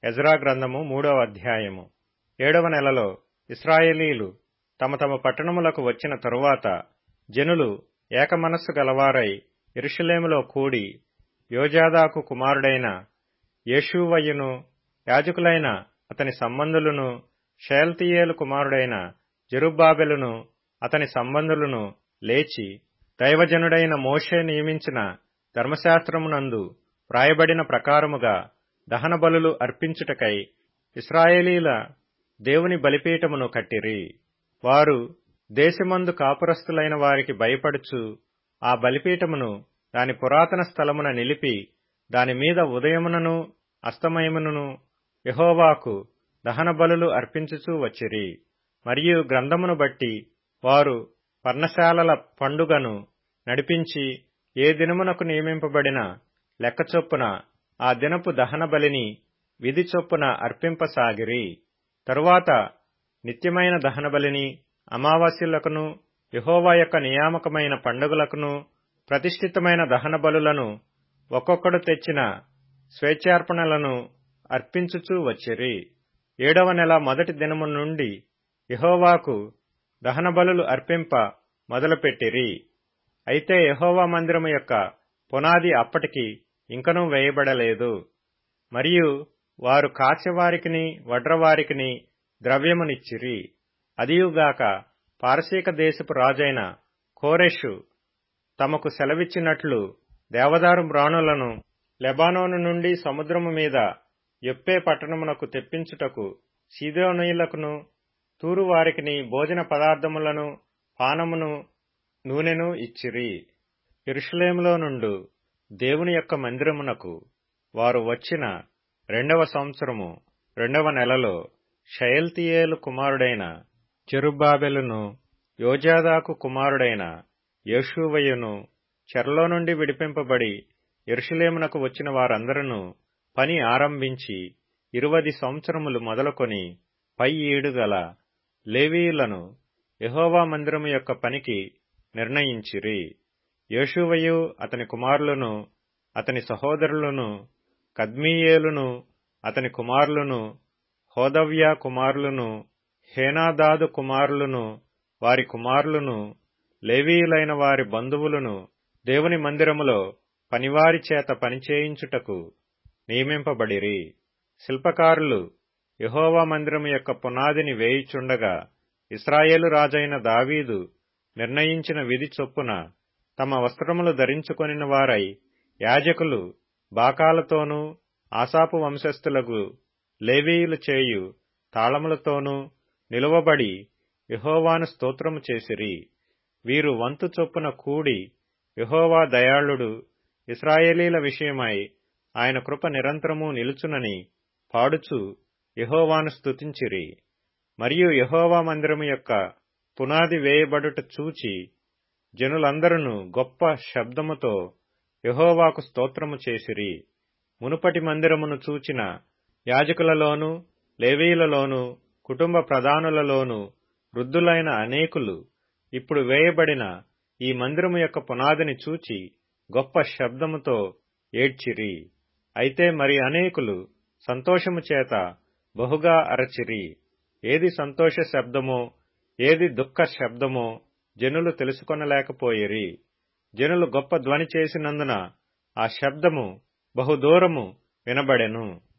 Ezra గ్రంథము మూడవ అధ్యాయము ఏడవ నెలలో ఇస్రాయేలీలు తమ తమ పట్టణములకు వచ్చిన తరువాత జనులు ఏకమనస్సు గలవారై యెరూషలేములో కూడి యోజాదాకు కుమారుడైన యేషూవయును యాజకులైన అతని సంబంధులను షయల్తీయేలు కుమారుడైన జెరుబ్బాబెలును అతని సంబంధులను లేచి దైవజనుడైన మోషే నియమించిన ధర్మశాస్త్రమునందు వ్రాయబడిన ప్రకారముగా దహన బలులు అర్పించుటకై ఇస్రాయేలీల దేవుని బలిపీఠమును కట్టిరి వారు దేశమందు కాపురస్తులైన వారికి భయపడుచు ఆ బలిపీఠమును దాని పురాతన స్థలమున నిలిపి దాని మీద ఉదయమునను అస్తమయమునను యహోవాకు దహన బలులు అర్పించుచూ వచ్చిరి మరియు గ్రంథమును బట్టి వారు పర్ణశాలల పండుగను నడిపించి ఏ దినమునకు నియమింపబడిన లెక్క చొప్పున ఆ దినపు దహన బలిని విధి చొప్పున అర్పింపసాగిరి తరువాత నిత్యమైన దహన బలిని అమావాస్యులకును యహోవా యొక్క నియామకమైన పండుగలకును ప్రతిష్ఠితమైన దహన బలులను ఒక్కొక్కడు తెచ్చిన స్వేచ్ఛార్పణలను అర్పించుచూ వచ్చిరి ఏడవ నెల మొదటి దినము నుండి యహోవాకు దహన బలులు అర్పింప మొదలుపెట్టిరి అయితే యహోవా మందిరము యొక్క పునాది అప్పటికి ఇంకనూ వేయబడలేదు మరియు వారు కాస్యవారికిని వడ్రవారికిని ద్రవ్యమునిచ్చిరి అదియుగాక పారసీక దేశపు రాజైన కోరెషు తమకు సెలవిచ్చినట్లు దేవదారు మ్రాణులను లెబానోను నుండి సముద్రము మీద యొప్పే పట్టణమునకు తెప్పించుటకు సీదోనీయులకును తూరు వారికిని భోజన పదార్థములను పానమును నూనెను ఇచ్చిరి ఇరుషులేములో నుండు దేవుని యొక్క మందిరమునకు వారు వచ్చిన రెండవ సంవత్సరము రెండవ నెలలో షయల్తియేలు కుమారుడైన చెరుబాబెలును యోజాదాకు కుమారుడైన యేషూవయును చెరలో నుండి విడిపింపబడి ఎరుషులేమునకు వచ్చిన వారందరూ పని ఆరంభించి ఇరువది సంవత్సరములు మొదలుకొని పై ఏడుగల లేవీయులను యహోవా మందిరము యొక్క పనికి నిర్ణయించిరి యేషువయు అతని కుమారులను అతని సహోదరులను కద్మీయేలును అతని కుమారులను హోదవ్య కుమారులను హేనాదాదు కుమారులను వారి కుమారులను లేవీయులైన వారి బంధువులను దేవుని మందిరములో పనివారి చేత పనిచేయించుటకు నియమింపబడిరి శిల్పకారులు యహోవా మందిరము యొక్క పునాదిని వేయిచుండగా ఇస్రాయేలు రాజైన దావీదు నిర్ణయించిన విధి చొప్పున తమ వస్త్రములు ధరించుకొనిన వారై యాజకులు బాకాలతోనూ ఆసాపు వంశస్థులకు లేవీయులు చేయు తాళములతోనూ నిలువబడి యహోవాను స్తోత్రము చేసిరి వీరు వంతు చొప్పున కూడి యహోవా దయాళుడు ఇస్రాయేలీల విషయమై ఆయన కృప నిరంతరము నిలుచునని పాడుచు యహోవాను స్తుతించిరి మరియు యహోవా మందిరము యొక్క పునాది వేయబడుట చూచి జనులందరూ గొప్ప శబ్దముతో యహోవాకు స్తోత్రము చేసిరి మునుపటి మందిరమును చూచిన యాజకులలోను లేవీయులలోను కుటుంబ ప్రధానులలోను వృద్ధులైన అనేకులు ఇప్పుడు వేయబడిన ఈ మందిరము యొక్క పునాదిని చూచి గొప్ప శబ్దముతో ఏడ్చిరి అయితే మరి అనేకులు సంతోషము చేత బహుగా అరచిరి ఏది సంతోష శబ్దమో ఏది దుఃఖ శబ్దమో జనులు తెలుసుకొనలేకపోయిరి జనులు గొప్ప ధ్వని చేసినందున ఆ శబ్దము బహుదూరము వినబడెను